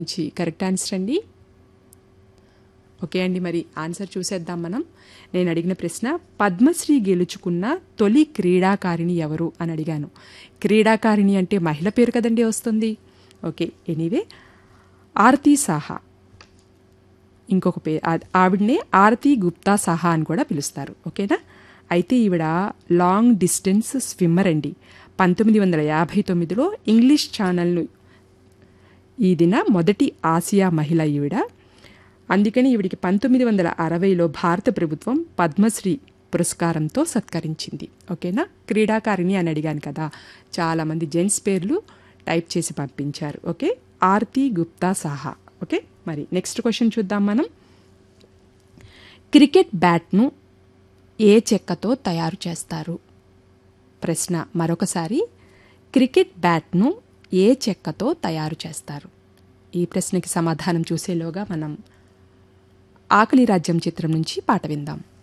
నుంచి correct answer అండి okay అండి మరి ఆన్సర్ చూసేద్దాం మనం నేను అడిగిన ప్రశ్న పద్మశ్రీ గెలుచుకున్న తొలి క్రీడాకారిణి ఎవరు అని అడిగాను క్రీడాకారిణి అంటే మహిళ పేరు కదండి వస్తుంది ఓకే ఎనీవే ఆరతి సాహా ఇంకొక పేరు ఆ- ఆవిడనే ఆరతి గుప్తా సాహా అని కూడా పిలుస్తారు ఓకేనా అయితే ఈవిడ లాంగ్ డిస్టెన్స్ స్విమ్మర్ అండి పంతొమ్మిది వందల యాభై తొమ్మిదిలో ఇంగ్లీష్ ఛానల్ను ఈ దిన మొదటి ఆసియా మహిళ ఈవిడ అందుకని ఈవిడికి పంతొమ్మిది వందల అరవైలో భారత ప్రభుత్వం పద్మశ్రీ పురస్కారంతో సత్కరించింది ఓకేనా క్రీడాకారిణి అని అడిగాను కదా చాలామంది జెంట్స్ పేర్లు టైప్ చేసి పంపించారు ఓకే ఆర్తి గుప్తా సాహా ఓకే మరి నెక్స్ట్ క్వశ్చన్ చూద్దాం మనం క్రికెట్ బ్యాట్ను ఏ చెక్కతో తయారు చేస్తారు ప్రశ్న మరొకసారి క్రికెట్ బ్యాట్ను ఏ చెక్కతో తయారు చేస్తారు ఈ ప్రశ్నకి సమాధానం చూసేలోగా మనం ఆకలి రాజ్యం చిత్రం నుంచి పాట విందాం